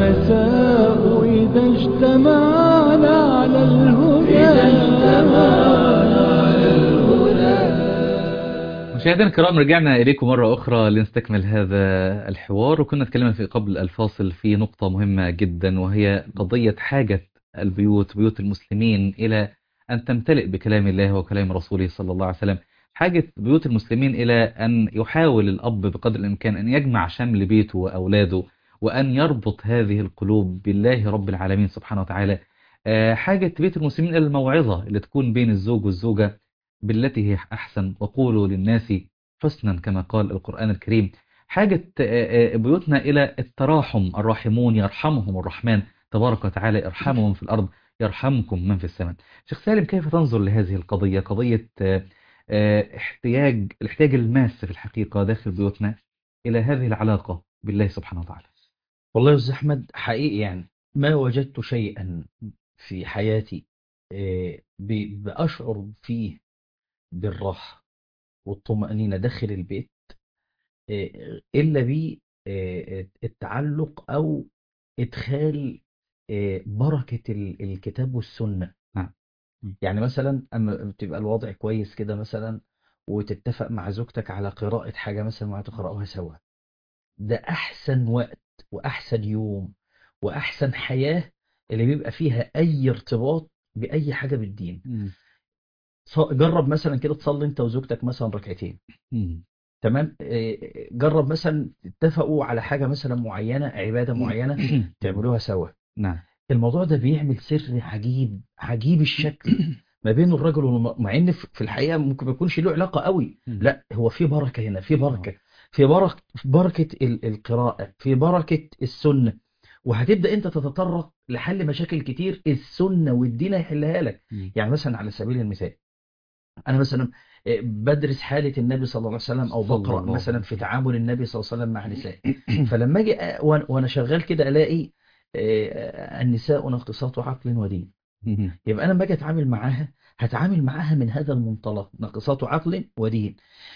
الرؤساء إذا اجتمعنا على الهدى مشاهدينا الكرام رجعنا إليكم مرة أخرى لنستكمل هذا الحوار وكنا اتكلمنا في قبل الفاصل في نقطة مهمة جدا وهي قضية حاجة البيوت بيوت المسلمين إلى أن تمتلئ بكلام الله وكلام رسوله صلى الله عليه وسلم حاجة بيوت المسلمين إلى أن يحاول الأب بقدر الإمكان أن يجمع شمل بيته وأولاده وأن يربط هذه القلوب بالله رب العالمين سبحانه وتعالى آه، حاجة بيت المسلمين إلى الموعظة اللي تكون بين الزوج والزوجة بالتي هي أحسن وقولوا للناس حسنا كما قال القرآن الكريم حاجة آه، آه، بيوتنا إلى التراحم الراحمون يرحمهم الرحمن تبارك وتعالى ارحموا من في الأرض يرحمكم من في السماء شيخ سالم كيف تنظر لهذه القضية قضية آه، آه، احتياج الاحتياج الماس في الحقيقة داخل بيوتنا إلى هذه العلاقة بالله سبحانه وتعالى والله يا أستاذ أحمد حقيقي يعني ما وجدت شيئا في حياتي آه، ب- بأشعر فيه بالراحة والطمأنينة داخل البيت آه، إلا بالتعلق أو إدخال آه، بركة ال- الكتاب والسنة نعم. يعني مثلا أما بتبقى الوضع كويس كده مثلا وتتفق مع زوجتك على قراءة حاجة مثلا وهتقرأوها سوا ده أحسن وقت وأحسن يوم وأحسن حياة اللي بيبقى فيها أي ارتباط بأي حاجة بالدين ص- جرب مثلا كده تصلي أنت وزوجتك مثلا ركعتين مم. تمام إيه، جرب مثلا تتفقوا على حاجة مثلا معينة عبادة معينة تعملوها سوا نعم الموضوع ده بيعمل سر عجيب عجيب الشكل ما بين الرجل والمرأة مع ان في في الحقيقة ممكن ما يكونش له علاقة قوي مم. لا هو في بركة هنا في بركة في بركة في بركة ال- القراءة في بركة السنة وهتبدأ انت تتطرق لحل مشاكل كتير السنة والدين هيحلها لك مم. يعني مثلا على سبيل المثال انا مثلا آه، بدرس حالة النبي صلى الله عليه وسلم او صلى بقرأ الله مثلا عليه في وسلم. تعامل النبي صلى الله عليه وسلم مع نسائه فلما اجي أ- وأنا- وانا شغال كده الاقي آه، النساء ناقصات عقل ودين مم. يبقى انا لما اجي اتعامل معاها هتعامل معاها من هذا المنطلق ناقصات عقل ودين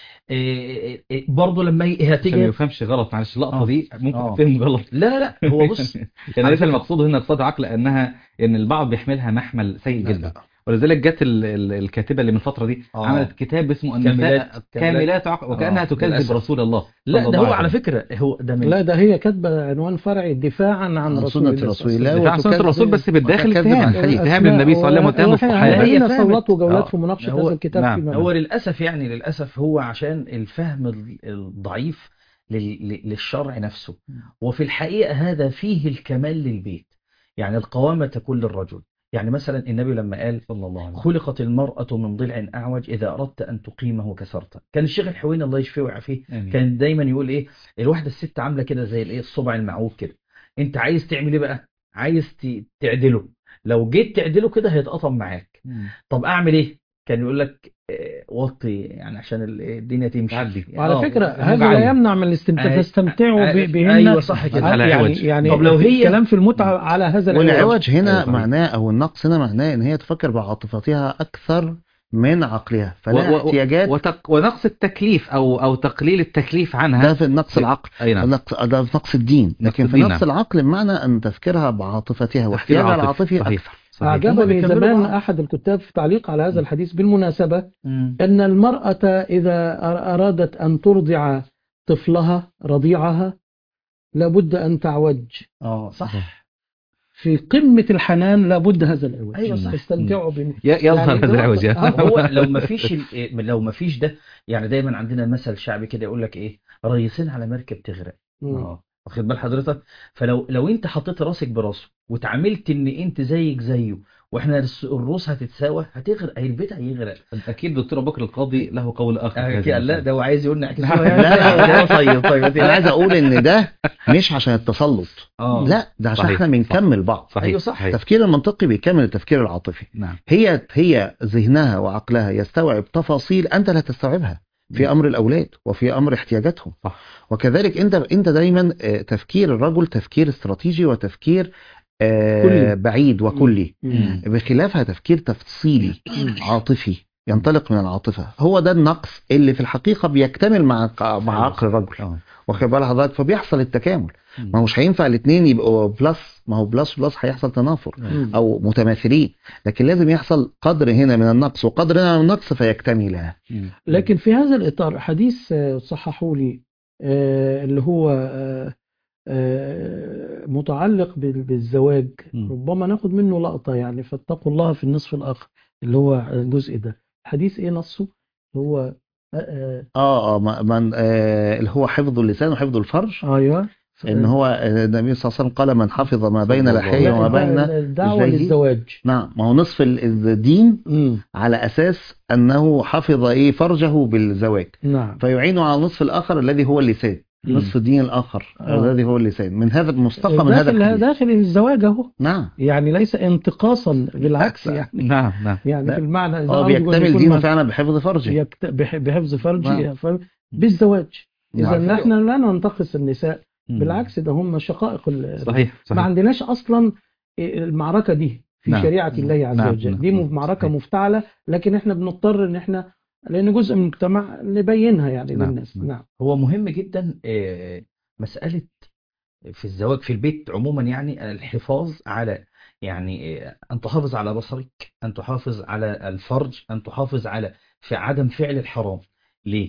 إيه إيه برضه لما ي- عشان ما هتيجي يفهمش غلط معلش اللقطة آه. دي ممكن آه. تفهم غلط لا لا لا هو بص يعني على ليس فكرة- المقصود هنا اقتصاد عقل انها ان البعض بيحملها محمل سيء لا، جدا لا. ولذلك جت ال- ال- الكاتبه اللي من فتره دي آه. عملت كتاب اسمه كاملات- النساء كاملات- كاملات عقل وكانها آه، تكذب للأسف. رسول الله لا صلى ده الله هو على وسلم. فكرة هو ده من لا ده هي كاتبة عنوان فرعي دفاعا عن عن رسول سنة الله رسول صلى الله عليه دفاع عن سنه وتكذب- الرسول بس بالداخل وتكذب اتهام عن الحديث. اتهام للنبي صلى الله عليه وسلم واتهام وسلم الصحابه هي لنا فهمت. صلات وجولات آه. في مناقشة هو- هذا الكتاب نعم. فيما هو بعد. للأسف يعني للأسف هو عشان الفهم ال- الضعيف لل- ل- للشرع نفسه وفي الحقيقة هذا فيه الكمال للبيت يعني القوامة تكون للرجل يعني مثلا النبي لما قال صلى الله عليه وسلم خلقت المرأة من ضلع أعوج إذا أردت أن تقيمه كسرته كان الشيخ الحويني الله يشفيه ويعافيه آمين. كان دايما يقول إيه الواحدة الست عاملة كده زي الإيه الصبع المعوج كده أنت عايز تعمل إيه بقى عايز ت- تعدله لو جيت تعدله كده هيتقطم معاك مم. طب أعمل إيه كان يقول لك آه، وطي يعني عشان ال- الدنيا تمشي تعدي. وعلى آه، فكرة هذا موجعة. لا يمنع من الاستمتاع أي- تستمتعوا أي- ب- بهن أيوة صح كده. على يعني عوج. يعني طب لو هي- الكلام في المتعة على هذا العوج والعوج أيوة هنا صحيح. معناه او النقص هنا معناه ان هي تفكر بعاطفتها اكثر من عقلها فلها و- و- احتياجات وتق... ونقص التكليف او او تقليل التكليف عنها ده في نقص العقل اي نعم نقص ده في نقص الدين لكن في الدين، نقص نعم. العقل بمعنى ان تفكيرها بعاطفتها تفكير واحتياجها عاطفي. العاطفي صحيح. اكثر صحيح. هما أعجبني بيكملوا زمان بعض. أحد الكتاب في تعليق على هذا الحديث بالمناسبة مم. أن المرأة إذا أر- أرادت أن ترضع طفلها رضيعها لابد أن تعوج اه صح في قمة الحنان لابد هذا العوج أيوة صح. استمتعوا بال ي- يظهر يعني هذا العوج يا. آه. هو لو ما فيش ال- لو ما فيش ده يعني دايما عندنا مثل شعبي كده يقول لك ايه ريسين على مركب تغرق مم. اه واخد بال حضرتك فلو لو انت حطيت راسك براسه وتعاملت ان انت زيك زيه واحنا الس- الروس هتتساوى هتغرق هي البيت هيغرق اكيد دكتور ابو بكر القاضي له قول اخر في آه، هذه كده- لا المسألة. ده هو عايز يقول نعكس لا لا طيب طيب انا عايز اقول ان ده مش عشان التسلط اه لا ده عشان صحيح. احنا بنكمل بعض صحيح أيوة صح. صحيح. التفكير المنطقي بيكمل التفكير العاطفي نعم هي هي ذهنها وعقلها يستوعب تفاصيل انت لا تستوعبها في امر الاولاد وفي امر احتياجاتهم صح. وكذلك انت انت دايما آه، تفكير الرجل تفكير استراتيجي وتفكير آه، كلي. بعيد وكلي مم. بخلافها تفكير تفصيلي عاطفي ينطلق من العاطفة هو ده النقص اللي في الحقيقة بيكتمل مع مع عقل الرجل آه. واخد بال حضرتك فبيحصل التكامل مم. ما هوش هينفع الاثنين يبقوا بلس ما هو بلس بلس هيحصل تنافر مم. او متماثلين لكن لازم يحصل قدر هنا من النقص وقدر هنا من النقص فيكتملا مم. لكن في هذا الإطار حديث آه، صححوا لي آه، اللي هو آه، آه، متعلق بال- بالزواج مم. ربما ناخد منه لقطة يعني فاتقوا الله في النصف الآخر اللي هو الجزء ده الحديث إيه نصه هو آه، اه اه ما- من آه اللي هو حفظ اللسان وحفظ الفرج آه، أيوه ان هو آه، النبي صلى الله عليه وسلم قال من حفظ ما بين صلى الله لحيه عليه وما وسلم. بين الدعوة رجليه. للزواج نعم ما هو نصف ال- الدين مم. على اساس انه حفظ ايه فرجه بالزواج نعم فيعين على النصف الاخر الذي هو اللسان مم. نصف الدين الاخر آه. الذي هو اللسان من هذا المستقى من هذا داخل الحديث داخل الزواج أهو نعم يعني ليس انتقاصا بالعكس لا. يعني نعم نعم يعني لا. في المعنى إذا هو أرجو أن بيكتمل يكون دينه ما- فعلا بحفظ فرجه يكت- بح- بحفظ فرجه نعم. ف- بالزواج إذا نعم. نحن لا ننتقص النساء مم. بالعكس ده هم شقائق ال- صحيح ما صحيح عندناش أصلا المعركة دي في نعم. شريعة الله عز نعم. وجل نعم. دي نعم. معركة صحيح. مفتعلة لكن احنا بنضطر ان احنا لأن جزء من المجتمع نبينها يعني نعم. للناس نعم. نعم هو مهم جدا آه، مسألة في الزواج في البيت عموما يعني الحفاظ على يعني آه، أن تحافظ على بصرك أن تحافظ على الفرج أن تحافظ على في عدم فعل الحرام ليه؟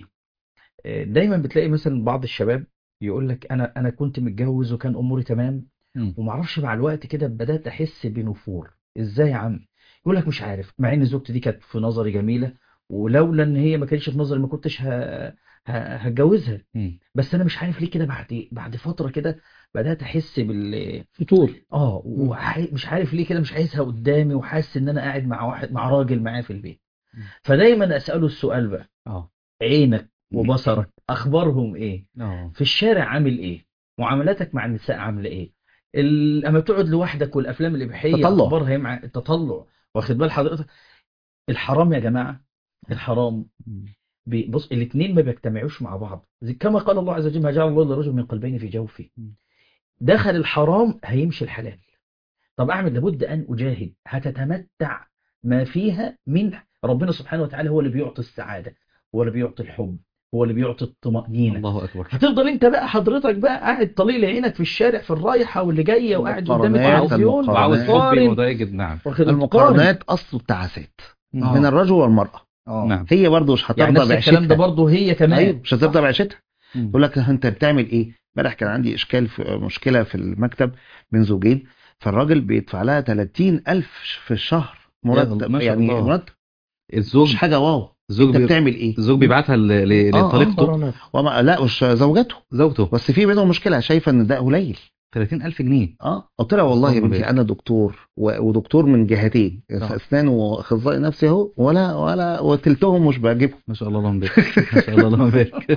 آه، دايما بتلاقي مثلا بعض الشباب يقول لك أنا أنا كنت متجوز وكان أموري تمام مم. ومعرفش مع الوقت كده بدأت أحس بنفور إزاي يا عم؟ يقول لك مش عارف مع إن زوجتي دي كانت في نظري جميلة ولولا إن هي ما كانتش في نظري ما كنتش ه- ه- هتجوزها مم. بس انا مش عارف ليه كده بعد بعد فتره كده بدات احس بال فتور اه ومش عارف ليه كده مش عايزها قدامي وحاسس ان انا قاعد مع واحد مع راجل معايا في البيت مم. فدايما اساله السؤال بقى اه عينك وبصرك اخبارهم ايه اه في الشارع عامل ايه معاملاتك مع النساء عامله ايه ال- لما بتقعد لوحدك والافلام الاباحيه تطلع. اخبارها ايه مع التطلع واخد بال حضرتك الحرام يا جماعه الحرام مم. بي- بص الاثنين ما بيجتمعوش مع بعض زي كما قال الله عز وجل ما جعل الله لرجل من قلبين في جوفه مم. دخل الحرام هيمشي الحلال طب اعمل لابد ان اجاهد هتتمتع ما فيها من ربنا سبحانه وتعالى هو اللي بيعطي السعاده هو اللي بيعطي الحب هو اللي بيعطي الطمأنينة الله اكبر هتفضل انت بقى حضرتك بقى قاعد طليل عينك في الشارع في الرايحه واللي جايه وقاعد قدام المقارنات، التلفزيون وعاوز المقارنات. حبي قارن. متواجد نعم واخد بالك؟ المقارنات اصل التعاسات آه. من الرجل والمرأة آه. نعم هي برضه مش يعني هترضى نفس الكلام ده بعيشتها برضه هي كمان أيوة، مش هترضى بعيشتها مم. يقول لك انت بتعمل ايه امبارح كان عندي اشكال في مشكله في المكتب بين زوجين فالراجل بيدفع لها 30 الف في الشهر مرتب ما شاء يعني الله. مرتب الزوج مش حاجه واو الزوج انت بي... بتعمل ايه الزوج بيبعتها ل... ل... آه، آه. لطريقته مقارنات وما لا مش زوجته زوجته بس في بينهم مشكله شايفه ان ده قليل 30000 جنيه اه قلت لها والله يا اللهم بنتي بارك. انا دكتور و- ودكتور من جهتين آه. اسنان واخصائي نفسي اهو ولا ولا وتلتهم مش بجيبهم ما شاء الله اللهم بارك ما شاء الله اللهم بارك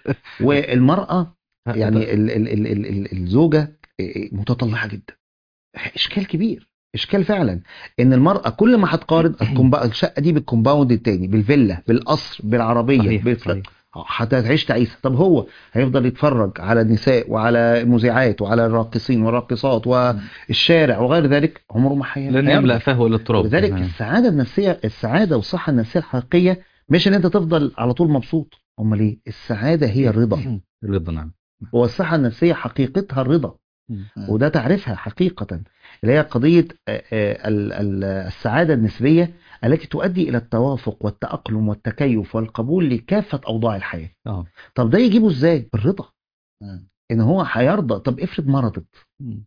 والمراه يعني ال ال ال ال ال الزوجه متطلعه جدا اشكال كبير اشكال فعلا ان المراه كل ما هتقارن الكومبا- الشقه دي بالكومباوند التاني بالفيلا بالقصر بالعربيه صحيح بالف- صحيح هتعيش تعيسه طب هو هيفضل يتفرج على النساء وعلى المذيعات وعلى الراقصين والراقصات والشارع وغير ذلك عمره ما حي- لن هيرضى. يملأ فهو الا التراب ولذلك نعم. السعاده النفسيه السعاده والصحه النفسيه الحقيقيه مش ان انت تفضل على طول مبسوط امال ايه السعاده هي الرضا الرضا نعم والصحه النفسيه حقيقتها الرضا وده تعرفها حقيقة اللي هي قضية آه، آه، ال- ال- السعادة النسبية التي تؤدي إلى التوافق والتأقلم والتكيف والقبول لكافة أوضاع الحياة اه طب ده يجيبه إزاي؟ بالرضا إن هو هيرضى طب افرض مرضت مم.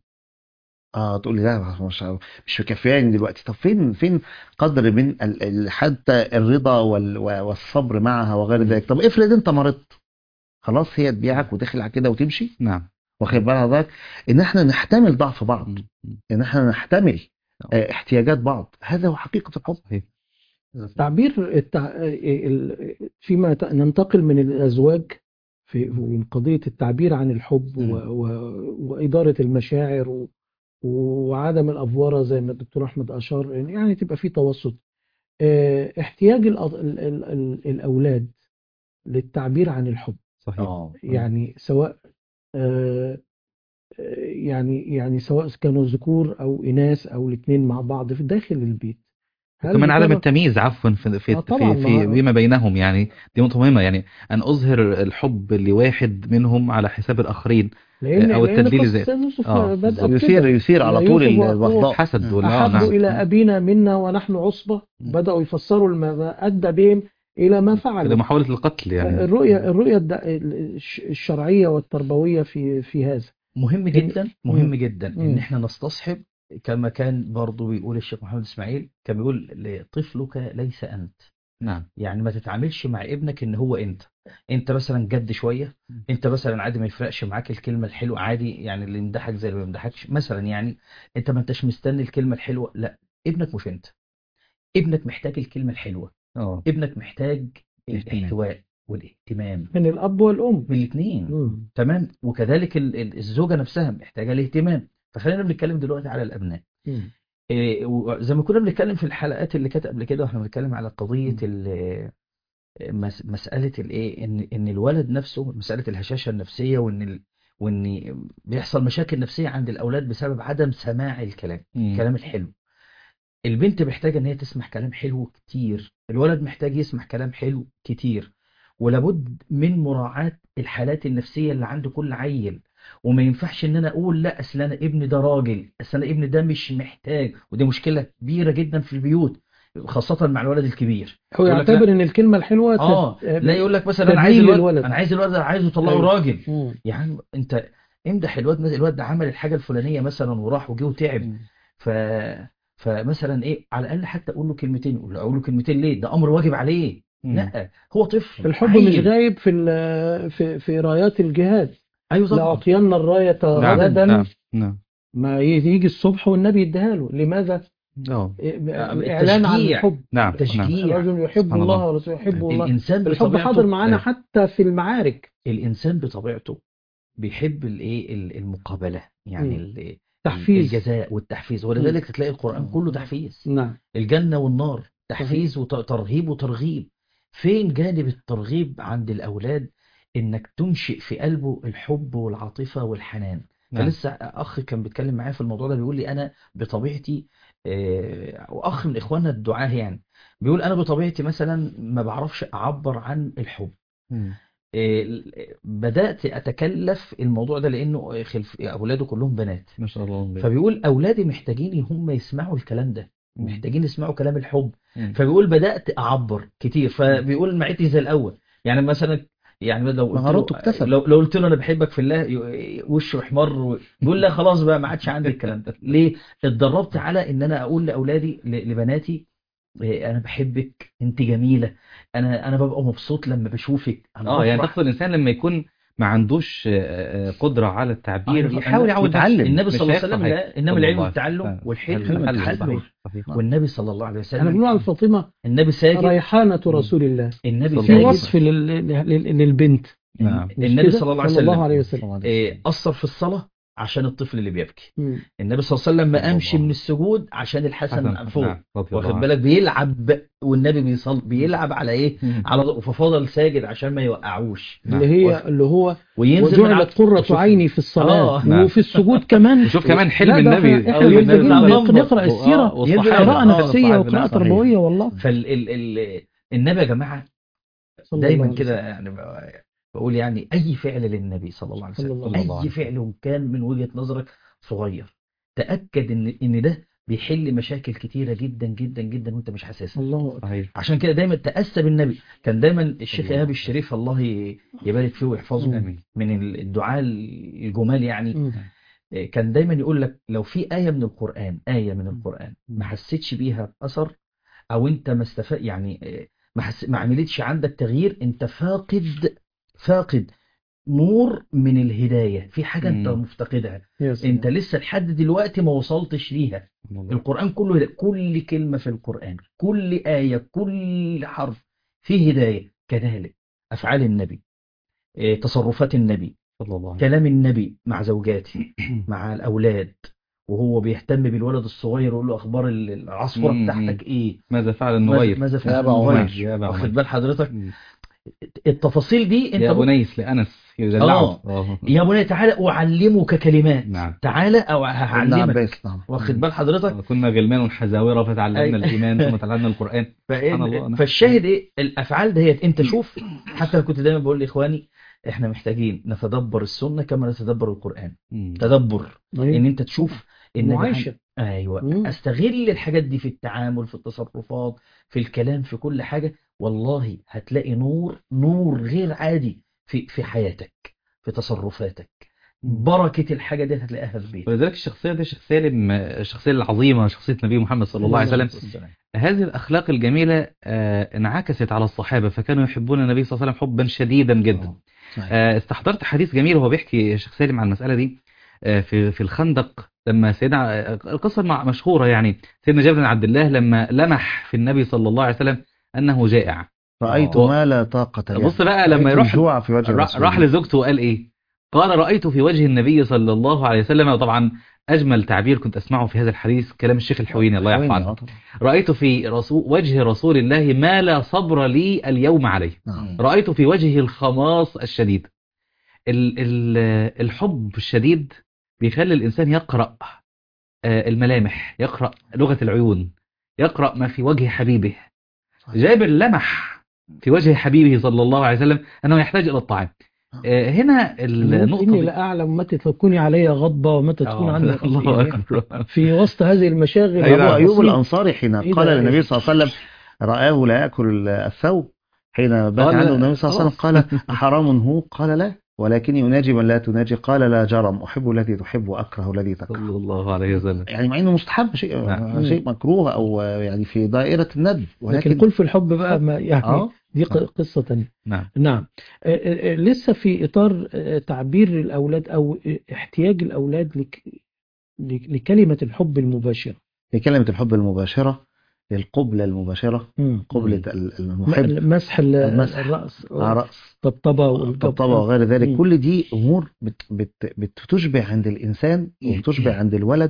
اه تقول لي لا مش مش مكفياني دلوقتي طب فين فين قدر من ال- ال- حتى الرضا وال- والصبر معها وغير ذلك طب افرض انت مرضت خلاص هي تبيعك وتخلع كده وتمشي نعم واخد بال حضرتك ان احنا نحتمل ضعف بعض مم. مم. ان احنا نحتمل آه، احتياجات بعض هذا هو حقيقة الحب صحيح تعبير التع... ال- فيما ت- ننتقل من الأزواج في في قضية التعبير عن الحب و... و... وإدارة المشاعر و... وعدم الأفورة زي ما الدكتور أحمد أشار يعني تبقى في توسط آه، احتياج الأ- ال... ال... ال... الأولاد للتعبير عن الحب صحيح اه يعني سواء آه، آه، يعني يعني سواء كانوا ذكور أو إناث أو الاثنين مع بعض في داخل البيت هل وكمان عدم بترى- التمييز عفوا في في, آه طبعاً، في, في ما- بما بينهم يعني دي نقطة مهمة يعني أن أظهر الحب لواحد منهم على حساب الآخرين لان أو لأن التدليل قصة ذات. سيدنا يوسف آه، بدأت يثير كده. يثير على طول يوسف وأخوه البغضاء حسد ولا آه، أحب نعم إلى أبينا منا ونحن عصبة بدأوا يفسروا ما أدى بهم إلى ما فعلوا لمحاولة القتل يعني الرؤية الرؤية الد- الش- الشرعية والتربوية في في هذا مهم جدا مهم جدا مم. ان احنا نستصحب كما كان برضو بيقول الشيخ محمد اسماعيل كان بيقول طفلك ليس انت نعم يعني ما تتعاملش مع ابنك ان هو انت انت مثلا جد شويه انت مثلا عادي ما يفرقش معاك الكلمه الحلوه عادي يعني اللي يمدحك زي اللي ما يمدحكش مثلا يعني انت ما انتش مستني الكلمه الحلوه لا ابنك مش انت ابنك محتاج الكلمه الحلوه اه ابنك محتاج الاهتمام. الاحتواء والاهتمام من الأب والأم من الاثنين مم. تمام وكذلك ال- ال- الزوجه نفسها محتاجه الاهتمام فخلينا بنتكلم دلوقتي على الابناء مم. إيه، وزي ما كنا بنتكلم في الحلقات اللي كانت قبل كده واحنا بنتكلم على قضيه ال- مس- مساله الايه ان ان الولد نفسه مساله الهشاشه النفسيه وان ال... وان بيحصل مشاكل نفسيه عند الاولاد بسبب عدم سماع الكلام مم. الكلام الحلو البنت محتاجه ان هي تسمع كلام حلو كتير الولد محتاج يسمع كلام حلو كتير ولابد من مراعاة الحالات النفسية اللي عند كل عيل وما ينفعش ان انا اقول لا اصل انا ابني ده راجل اصل انا ابني ده مش محتاج ودي مشكلة كبيرة جدا في البيوت خاصة مع الولد الكبير هو يقول لك يعتبر لا. إن الكلمة الحلوة اه تت- لا يقول لك مثلا انا عايز تدليل الولد, للولد. انا عايز الولد ده عايزه اطلعه أيوة. راجل مم. يعني انت امدح الواد مثلا الواد ده عمل الحاجة الفلانية مثلا وراح وجه وتعب ف فمثلا ايه على الاقل حتى اقول له كلمتين اقول له اقول له كلمتين ليه ده امر واجب عليه مم. لا هو طفل الحب عيل. مش غايب في ال- في في رايات الجهاد ايوه طبعا لأعطينا الراية نعم غدا نعم نعم ما يجي الصبح والنبي يديها له لماذا؟ اه الإعلان عن التشجيع. الحب نعم نعم تشجيع الرجل يحب سبحان الله الله. ورسوله يحب الله الانسان الحب بطبيعته حاضر معانا أيوة. حتى في المعارك الانسان بطبيعته بيحب الايه ال- المقابله يعني مم. ال- تحفيز الجزاء والتحفيز ولذلك تلاقي القران كله تحفيز نعم الجنه والنار تحفيز وترهيب وترغيب فين جانب الترغيب عند الاولاد انك تنشئ في قلبه الحب والعاطفه والحنان نعم. فلسه اخ كان بيتكلم معايا في الموضوع ده بيقول لي انا بطبيعتي آه، واخ من اخواننا الدعاه يعني بيقول انا بطبيعتي مثلا ما بعرفش اعبر عن الحب مم. آه، بدات اتكلف الموضوع ده لانه خلف اولاده كلهم بنات ما شاء الله فبيقول اولادي محتاجين هم يسمعوا الكلام ده مم. محتاجين يسمعوا كلام الحب مم. فبيقول بدات اعبر كتير فبيقول معيتي زي الاول يعني مثلا يعني لو قلت مهاراته له اكتسب. لو, لو قلت له انا بحبك في الله ي- وشه احمر و- بيقول لا خلاص بقى ما عادش عندي الكلام ده ليه اتدربت على ان انا اقول لاولادي ل- لبناتي إيه، انا بحبك انت جميله انا انا ببقى مبسوط لما بشوفك انا اه يعني بفرح. تقصد الانسان لما يكون ما عندوش آه، آه، قدرة على التعبير أيوة، يحاول أنا- يعود يتعلم. نفسه. النبي مش صلى الله عليه هيحصل وسلم حاجة. لا انما صلى العلم الله والتعلم عليه وسلم. والحلم الحلم والتعلم صحيح صحيح والنبي صلى الله عليه احنا بنقول عن وسلم فاطمة النبي ساجد ريحانة رسول الله النبي صلى في الله ساجد عليه وصف لل- لل- للبنت نعم مش النبي كده؟ صلى الله عليه صلى الله وسلم عليه وسلم إيه، أثر في الصلاة عشان الطفل اللي بيبكي مم. النبي صلى الله عليه وسلم ما صلى قامش الله. من السجود عشان الحسن حسن فوق نعم، رضي الله واخد عنه. بالك بيلعب والنبي بيصل بيلعب على ايه مم. على ففضل ساجد عشان ما يوقعوش نعم. اللي هي اللي هو وينزل من على وجعلت قرة وشوف- عيني في الصلاة آه، نعم. وفي السجود كمان وشوف كمان حلم لا، ده النبي احنا أول محتاجين النبي صلى الله عليه وسلم. نقرأ السيرة آه، والصحابة. قراءة قراءة آه، نفسية الصحابة، وقراءة نعم. تربوية والله فال ال ال النبي يا جماعة صلى الله دايما عليه كده وسلم. يعني ب- بقول يعني اي فعل للنبي صلى الله عليه صلى وسلم الله عليه اي وسلم. فعل وإن كان من وجهة نظرك صغير تأكد ان ان ده بيحل مشاكل كتيرة جدا جدا جدا وانت مش حاسسها الله أكبر. صحيح عشان كده دايما تأسى بالنبي كان دايما الشيخ الله. ايهاب الشريف الله ي- يبارك فيه ويحفظه آمين. من الدعاء الجمال يعني مم. كان دايما يقول لك لو في آية من القرآن آية من القرآن ما حسيتش بيها أثر أو أنت ما استفاد يعني آه، ما, حس... ما عملتش عندك تغيير أنت فاقد فاقد نور من الهداية في حاجة أنت مم. مفتقدها يا سلام. أنت لسه لحد دلوقتي ما وصلتش ليها القرآن كله هداية. كل كلمة في القرآن كل آية كل حرف فيه هداية كذلك أفعال النبي آه، تصرفات النبي صلى الله عليه كلام النبي مع زوجاته مع الأولاد وهو بيهتم بالولد الصغير ويقول له أخبار ال- العصفورة مم، بتاعتك إيه ماذا فعل ماذا النغير ماذا يا فعل أبا النغير عمير يا أبا واخد عمير بال حضرتك مم. التفاصيل دي يا انت ممكن أنيس لأنس يدلعه آه. يا بني تعالى اعلمك كلمات نعم تعالى او ابن هعلمك عباس نعم واخد بال حضرتك كنا غلمان حزاورة فتعلمنا أي. الإيمان ثم تعلمنا القرآن سبحان الله، فإن نعم. فالشاهد ايه الافعال ديت انت شوف حتى كنت دايما بقول لاخواني احنا محتاجين نتدبر السنه كما نتدبر القران مم. تدبر ان أيوة. انت تشوف ان ده معايشة ايوه مم. استغل الحاجات دي في التعامل في التصرفات في الكلام في كل حاجه والله هتلاقي نور نور غير عادي في في حياتك في تصرفاتك بركه الحاجه دي هتلاقيها في بيتك ولذلك الشخصية دي شيخ سالم آه، الشخصية العظيمة شخصية النبي محمد صلى الله عليه وسلم هذه الأخلاق الجميلة آه، انعكست على الصحابة فكانوا يحبون النبي صلى الله عليه وسلم حبا شديدا جدا صحيح. آه، استحضرت حديث جميل وهو بيحكي شيخ سالم عن المسألة دي آه، في في الخندق لما سيدنا آه، القصة مع- مشهورة يعني سيدنا جابر بن عبد الله لما لمح في النبي صلى الله عليه وسلم أنه جائع رأيت آه. ما لا طاقة له بص بقى لما رأيت يروح الجوع في وجه را- رسول راح الله. لزوجته وقال ايه قال رأيت في وجه النبي صلى الله عليه وسلم وطبعا أجمل تعبير كنت أسمعه في هذا الحديث كلام الشيخ الحويني الله يعفو حويني، عنه آه طبعا. رأيت في رسول وجه رسول الله ما لا صبر لي اليوم عليه نعم رأيت في وجهه الخماص الشديد ال ال الحب الشديد بيخلي الإنسان يقرأ آه، الملامح يقرأ لغة العيون يقرأ ما في وجه حبيبه صحيح. جابر لمح في وجه حبيبه صلى الله عليه وسلم أنه يحتاج إلى الطعام آه، هنا النقطة إني دي- لأعلم متى تكون علي غضبة ومتى تكون آه، عني الله خطيئة. أكبر في وسط هذه المشاغل أبو نعم. أيوب بسيط. الأنصاري حين إيه قال ده؟ للنبي صلى الله عليه وسلم رآه لا يأكل الثوب حين بات قال عنده النبي صلى الله عليه وسلم خلاص. قال أحرام هو قال لا ولكني أناجي من لا تناجي قال لا جرم أحب الذي تحب وأكره الذي تكره صلى الله عليه وسلم يعني مع انه مستحب شيء نعم. شيء مكروه او يعني في دائره الندب لكن ولكن قل في الحب بقى ما يعني اه دي ق- قصة تانية نعم نعم آه، آه، آه، لسه في إطار آه، تعبير الأولاد أو آه، احتياج الأولاد لك لك- لكلمة الحب المباشرة لكلمه الحب المباشره للقبله المباشره مم. قبله ال- المحب م- مسح ال- المسح. الرأس على راس طبطبة والجب- الطبطبه وغير ذلك مم. كل دي امور بت بت بتشبع عند الانسان وبتشبع عند الولد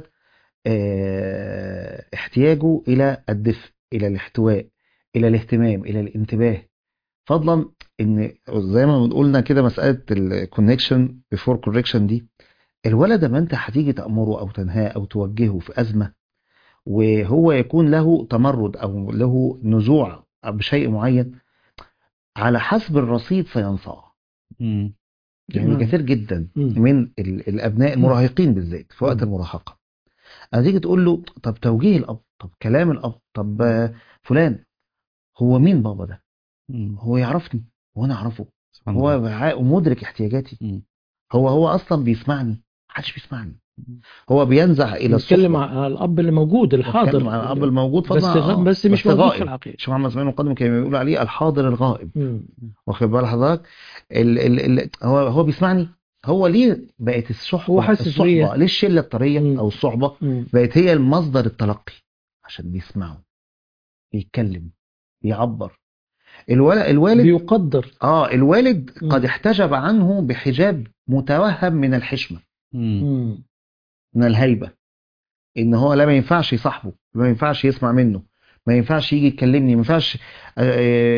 آه، احتياجه الى الدفء الى الاحتواء الى الاهتمام الى الانتباه فضلا ان زي ما قلنا كده مساله الكونكشن بيفور كوركشن دي الولد لما انت هتيجي تامره او تنهاه او توجهه في ازمه وهو يكون له تمرد او له نزوع بشيء معين على حسب الرصيد سينصاع مم. يعني نعم. كثير جدا مم. من ال- الابناء المراهقين بالذات في وقت مم. المراهقه انا تيجي تقول له طب توجيه الاب طب كلام الاب طب آه، فلان هو مين بابا ده مم. هو يعرفني وانا اعرفه سبحان هو الله. عا- مدرك احتياجاتي مم. هو هو اصلا بيسمعني محدش بيسمعني مم. هو بينزع الى نتكلم الصحبه على الأب اللي موجود الحاضر بتكلم عن الاب الموجود بس فضلا غ- آه، بس مش موجود في غائب الحقيقة شيخ محمد اسماعيل المقدم كان بيقول عليه الحاضر الغائب مم. واخد بال حضرتك ال ال ال هو هو بيسمعني هو ليه بقت الصحبه هو حاسس الصحبه بيا. ليه الشله الطريه مم. او الصحبه مم. بقت هي المصدر التلقي عشان بيسمعوا بيتكلم بيعبر الولد الوالد بيقدر اه الوالد مم. قد احتجب عنه بحجاب متوهم من الحشمه مم. مم. من الهيبه ان هو لا ما ينفعش يصاحبه ما ينفعش يسمع منه ما ينفعش يجي يكلمني ما ينفعش آه،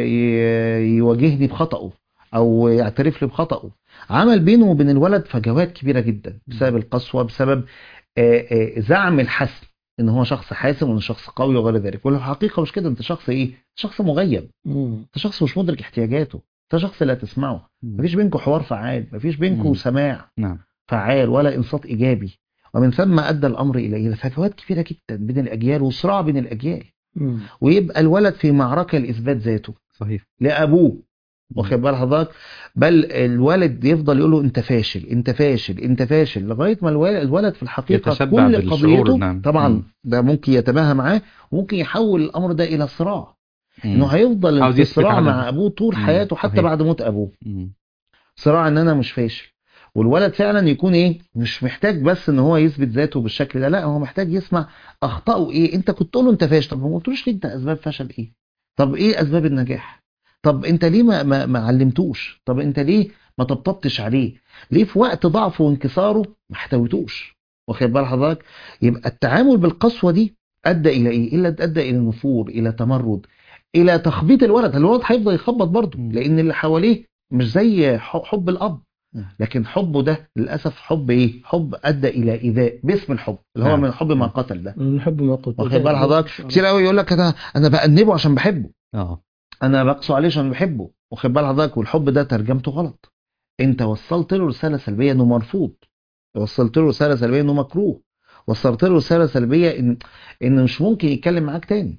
ي- يواجهني بخطأه او يعترف لي بخطأه عمل بينه وبين الولد فجوات كبيرة جدا بسبب القسوة بسبب آه، آه، زعم الحسم ان هو شخص حاسم وان شخص قوي وغير ذلك والحقيقة مش كده انت شخص ايه شخص مغيب مم. انت شخص مش مدرك احتياجاته انت شخص لا تسمعه مم. مفيش بينكم حوار فعال مفيش بينكم مم. سماع نعم فعال ولا انصات ايجابي ومن ثم ادى الامر الى الى فجوات كبيره جدا بين الاجيال وصراع بين الاجيال مم. ويبقى الولد في معركه لاثبات ذاته صحيح لابوه واخد بال حضرتك بل الولد يفضل يقول له انت فاشل انت فاشل انت فاشل لغايه ما الولد, الولد في الحقيقه يتشبع كل بالشعور، قضيته نعم. طبعا مم. ده ممكن يتباهى معاه وممكن يحول الامر ده الى صراع مم. انه هيفضل عاوز في يثبت صراع على مع ده. ابوه طول مم. حياته حتى صحيح. بعد موت ابوه مم. صراع ان انا مش فاشل والولد فعلا يكون ايه مش محتاج بس ان هو يثبت ذاته بالشكل ده لا هو محتاج يسمع اخطائه ايه انت كنت تقول له انت فاشل طب ما قلتلوش ليه انت اسباب فشل ايه طب ايه اسباب النجاح طب انت ليه ما ما, ما علمتوش طب انت ليه ما طبطبتش عليه ليه في وقت ضعفه وانكساره ما احتويتوش واخد بال حضرتك يبقى التعامل بالقسوه دي ادى الى ايه الا ادى الى نفور الى تمرد الى تخبيط الولد الولد هيفضل يخبط برضه مم. لان اللي حواليه مش زي ح- حب الاب م. لكن حبه ده للاسف حب ايه حب ادى الى ايذاء باسم الحب اللي هو نعم. من حب من قتل ده نحب ما قلت واخد بال حضرتك كتير قوي يقول لك انا انا بأنبه عشان بحبه اه انا بقسو عليه عشان بحبه واخد بال حضرتك والحب ده ترجمته غلط انت وصلت له رساله سلبيه انه مرفوض وصلت له رساله سلبيه انه مكروه وصلت له رساله سلبيه ان ان مش ممكن يتكلم معاك تاني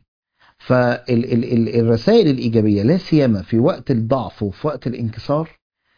فالرسائل الايجابيه لا سيما في وقت الضعف وفي وقت الانكسار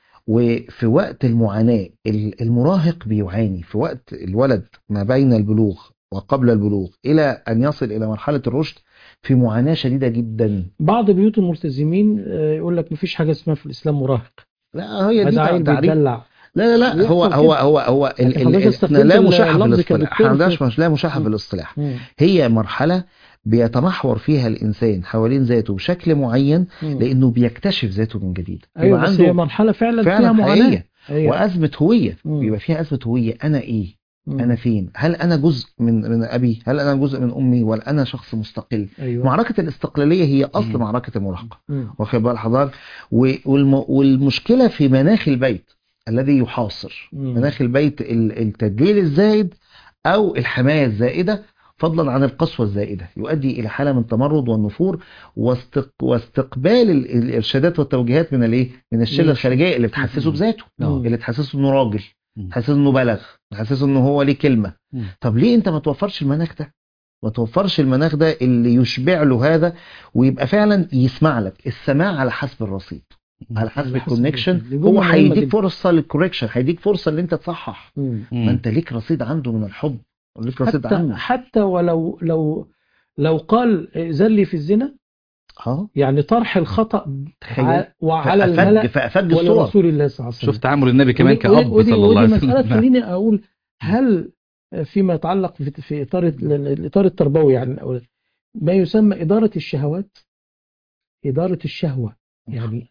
وفي وقت المعاناه ال- المراهق بيعاني في وقت الولد ما بين البلوغ وقبل البلوغ الى ان يصل الى مرحله الرشد في معاناه شديده جدا بعض بيوت الملتزمين آه، يقول لك مفيش حاجه اسمها في الاسلام مراهق لا هي دي هذا عيل تعريف بيتدلع لا لا لا هو بيحصل هو كده. هو هو ال- أنت ال- حضرتك ال- استخدمت لا مشاحة في اللفظ الاصطلاح كدكتور احنا ما عندناش في- مش لا مشاحة مم. في الاصطلاح مم. هي مرحلة بيتمحور فيها الإنسان حوالين ذاته بشكل معين مم. لأنه بيكتشف ذاته من جديد ايوه يبقى بس هي مرحله فعلا, فيها فعلا معاناه حقيقية أيوة. وأزمة هوية مم. بيبقى فيها أزمة هوية أنا إيه مم. أنا فين هل أنا جزء من من أبي هل أنا جزء من أمي ولا أنا شخص مستقل ايوه معركة الاستقلالية هي أصل مم. معركة المراهقة مم. واخد بال حضرتك و- والم- والمشكلة في مناخ البيت الذي يحاصر مم. مناخ البيت ال- التدليل الزائد او الحمايه الزائده فضلا عن القسوه الزائده يؤدي الى حاله من التمرد والنفور واستق... واستقبال ال- الارشادات والتوجيهات من الايه من الشله من الخارجيه اللي بتحسسه مم. بذاته آه. اللي تحسسه انه راجل مم. تحسسه انه بلغ تحسسه انه هو ليه كلمه مم. طب ليه انت ما توفرش المناخ ده ما توفرش المناخ ده اللي يشبع له هذا ويبقى فعلا يسمع لك السماع على حسب الرصيد على حسب على حسب الكونكشن الرصيد. دي هو جملة مهمة هيديك جدا. فرصه للكوركشن هيديك فرصه ان انت تصحح مم. ما انت ليك رصيد عنده من الحب وليك رصيد حتى عنه حتى ولو لو لو قال زلي في الزنا اه يعني طرح الخطأ تخيل. ع- وعلى فأفج الملأ فافج الصور ولرسول الله صلى الله عليه وسلم شوف تعامل النبي كمان ودي- كأب ودي- صلى الله عليه ودي مسألة وسلم نعم. تخليني أقول هل فيما يتعلق في في إطار الإطار التربوي يعني الأولاد ما يسمى إدارة الشهوات إدارة الشهوة يعني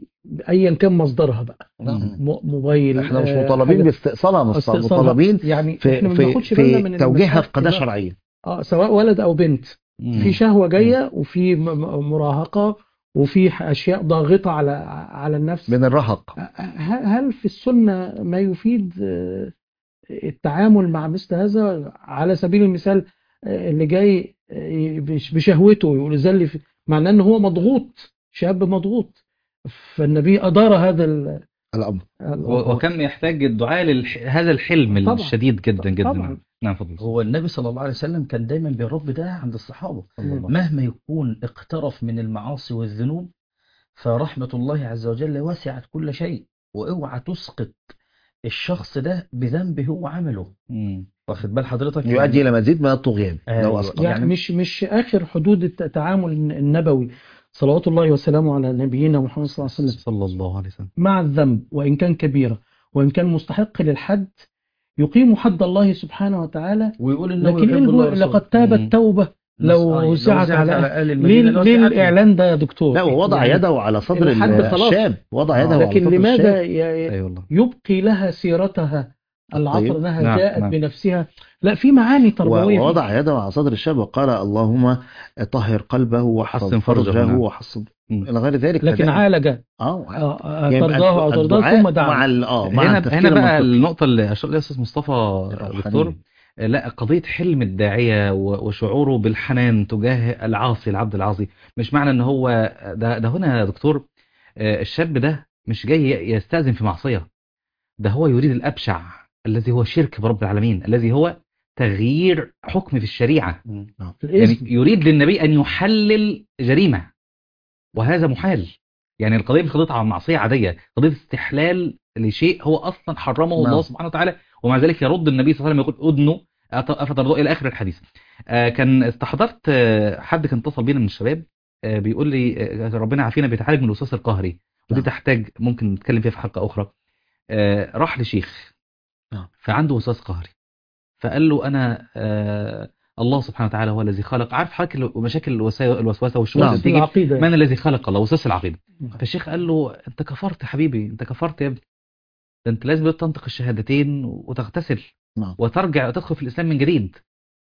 أيا كان مصدرها بقى نعم. م- موبايل احنا مش آه، مطالبين حاجة- باستئصالها مش استئصالها. مطالبين يعني في احنا ما في بناخدش بالنا في من توجيهها المسائل في قضايا كده. شرعيه اه سواء ولد او بنت مم. في شهوة جاية وفي م- م- مراهقة وفي ح- اشياء ضاغطة على على النفس من الرهق ه- هل في السنة ما يفيد آه، التعامل مع مثل هذا على سبيل المثال آه، اللي جاي آه، بش- بشهوته يقول زلي في- معناه ان هو مضغوط شاب مضغوط فالنبي ادار هذا ال- الامر و- وكم يحتاج الدعاء لهذا الحلم طبعا. الشديد جدا جدا طبعا. نعم فضل هو النبي صلى الله عليه وسلم كان دايما بيربي ده عند الصحابة الله. مهما يكون اقترف من المعاصي والذنوب فرحمة الله عز وجل وسعت كل شيء واوعى تسقط الشخص ده بذنب هو عمله مم. واخد بال حضرتك يؤدي الى مزيد من الطغيان لو أيوة. اسقط يعني مش مش اخر حدود الت- التعامل النبوي صلوات الله وسلامه على نبينا محمد صلى الله عليه وسلم صلى الله عليه وسلم مع الذنب وإن كان كبيرة وإن كان مستحق للحد يقيم حد الله سبحانه وتعالى ويقول انه لكن يحب إيه الله الجو- ورسوله. لقد تابت مم. توبة لو آه، وسعت على اهل ليه, المدينه ليه لوسعتهم. الإعلان ده يا دكتور لا ووضع يعني يده على صدر الحد خلاص. الشاب وضع يده على لكن صدر لماذا الشاب ي- اي والله يبقي لها سيرتها العطر الطيب. انها نعم، جاءت نعم. بنفسها لا في معاني تربويه و- ووضع يده على صدر الشاب وقال اللهم طهر قلبه وحصن حسن فرجه، فرجه نعم. وحصن مم. الى غير ذلك لكن فده- عالج اه آه، آه، يبقى ترضاه او ترضاه الدعاء ثم مع دعا ال- اه مع هنا التفكير هنا بقى المنطقي. النقطة اللي أشار إليها أستاذ مصطفى الروحانية. دكتور لا قضية حلم الداعية و- وشعوره بالحنان تجاه العاصي العبد العاصي مش معنى ان هو ده, ده هنا يا دكتور آه، الشاب ده مش جاي يستأذن في معصية ده هو يريد الأبشع الذي هو شرك برب العالمين الذي هو تغيير حكم في الشريعة يعني الاسم يريد للنبي أن يحلل جريمة وهذا محال يعني القضية مش قضية عن معصية عادية قضية استحلال لشيء هو أصلا حرمه نعم. الله سبحانه وتعالى ومع ذلك يرد النبي صلى الله عليه وسلم يقول أدنوا أت- أفترضوا إلى آخر الحديث آه، كان استحضرت آه، حد كان اتصل بينا من الشباب آه، بيقول لي آه، ربنا عافينا بيتعالج من الوسواس القهري ودي نعم. تحتاج ممكن نتكلم فيها في حلقة أخرى آه، راح لشيخ نعم. فعنده وسواس قهري فقال له أنا آه، الله سبحانه وتعالى هو الذي خلق عارف حضرتك مشاكل الوسا- الوسوسة والشبهات نعم. اللي بتيجي العقيده من الذي خلق الله وسوس العقيدة نعم. فالشيخ قال له انت كفرت يا حبيبي انت كفرت يا ابني ده انت لازم تنطق الشهادتين وتغتسل نعم. وترجع وتدخل في الاسلام من جديد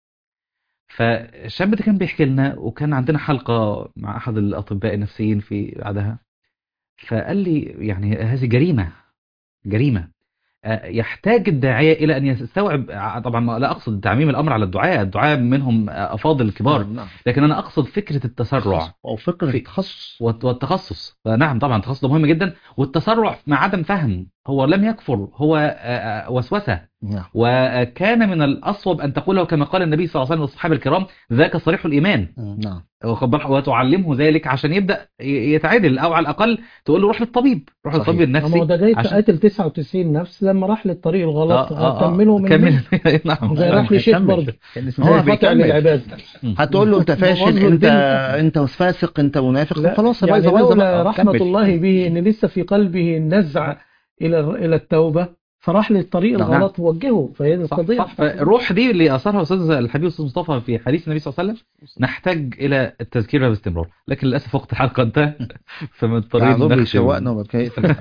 فالشاب ده كان بيحكي لنا وكان عندنا حلقة مع احد الاطباء النفسيين في بعدها فقال لي يعني هذه جريمة جريمة آه، يحتاج الداعية إلى أن يستوعب آه، طبعا ما- لا أقصد تعميم الأمر على الدعاء الدعاء منهم آه، أفاضل كبار نعم لكن أنا أقصد فكرة التسرع او فكره في- التخصص والت- والتخصص فنعم طبعا التخصص ده مهم جدا والتسرع مع عدم فهم هو لم يكفر هو آه، آه، وسوسة نعم وكان من الأصوب أن تقوله كما قال النبي صلى الله عليه وسلم والصحابة الكرام ذاك صريح الإيمان نعم واخد بالك؟ وتعلمه ذلك عشان يبدأ ي- يتعدل أو على الأقل تقول له روح للطبيب روح صحيح. للطبيب ما هو النفسي ده جاي عشان- قاتل 99 نفس لما راح للطريق الغلط كمله من كمل مين؟ نعم زي راح لشيخ هيكمل. برضه هو زي قاطع بيكمل. للعباد هتقول له انت فاشل بوظ انت الدنيا. انت فاسق انت منافق لا، خلاص يعني بايظه بايظه لولا بقى رحمة كمل. الله به ان لسه في قلبه النزع الى الى التوبة فراح للطريق نعم. الغلط ووجهه فهي صح القضية صح فالروح دي اللي اثرها استاذ الحبيب استاذ مصطفى في حديث النبي صلى الله عليه وسلم نحتاج الى التذكير بها باستمرار لكن للاسف وقت الحلقه انتهى فمضطرين يعني دول نختم. بيشوقنا وبعد كده يقفل.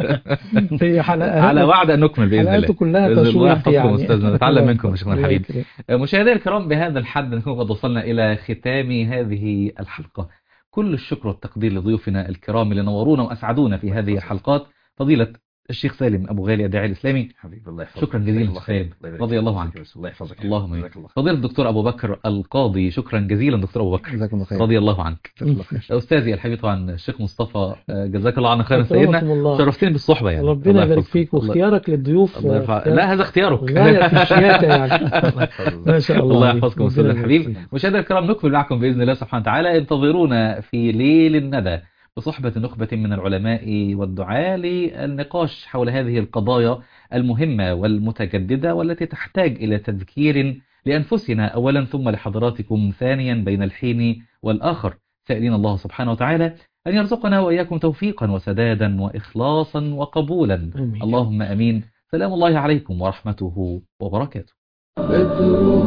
هي حلقات على وعد ان نكمل باذن حلقاته الله كلها بإذن الله تشويق يحفظكم يعني أستاذنا، نتعلم منكم يا شيخنا الله الحبيب. يكرمك. مشاهدينا الكرام بهذا الحد نكون قد وصلنا إلى ختام هذه الحلقة كل الشكر والتقدير لضيوفنا الكرام اللي نورونا وأسعدونا في هذه الحلقات فضيلة الشيخ سالم أبو غالي الداعي الإسلامي حبيبي الله يحفظك شكرا جزيلا الله شيخ سالم يبارك رضي فيك. الله عنك الله يحفظك اللهم آمين. جزاك الله خير. فضيلة الدكتور أبو بكر القاضي شكرا جزيلا دكتور أبو بكر جزاكم الله خير رضي الله عنك جزاك الله خير أستاذي الحبيب طبعا الشيخ مصطفى آه، جزاك الله عنا خيرا سيدنا أكرمكم الله شرفتني بالصحبة يعني ربنا الله يبارك يحفظك. فيك الله- واختيارك للضيوف الله يرفع اختيار لا هذا اختيارك غاية في الشياكة يعني الله يحفظك. ما شاء الله الله عليك. يحفظكم ربنا استاذ يبارك الحبيب فيك. مشاهدينا الكرام نكمل معكم باذن الله سبحانه وتعالى انتظرونا في ليل الندى بصحبة نخبة من العلماء والدعاة للنقاش حول هذه القضايا المهمة والمتجددة والتي تحتاج إلى تذكير لأنفسنا أولا ثم لحضراتكم ثانيا بين الحين والآخر سائلين الله سبحانه وتعالى أن يرزقنا وإياكم توفيقا وسدادا وإخلاصا وقبولا آمين. اللهم أمين سلام الله عليكم ورحمته وبركاته بدره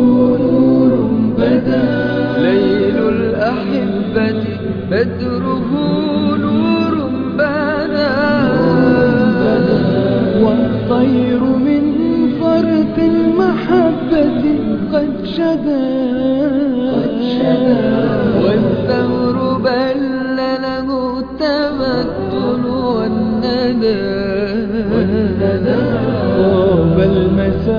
نور بدا ليل الأحبة بدره نور بدا والطير من فرط المحبة قد شدا والثور بل له التمثل والندى طاب المساء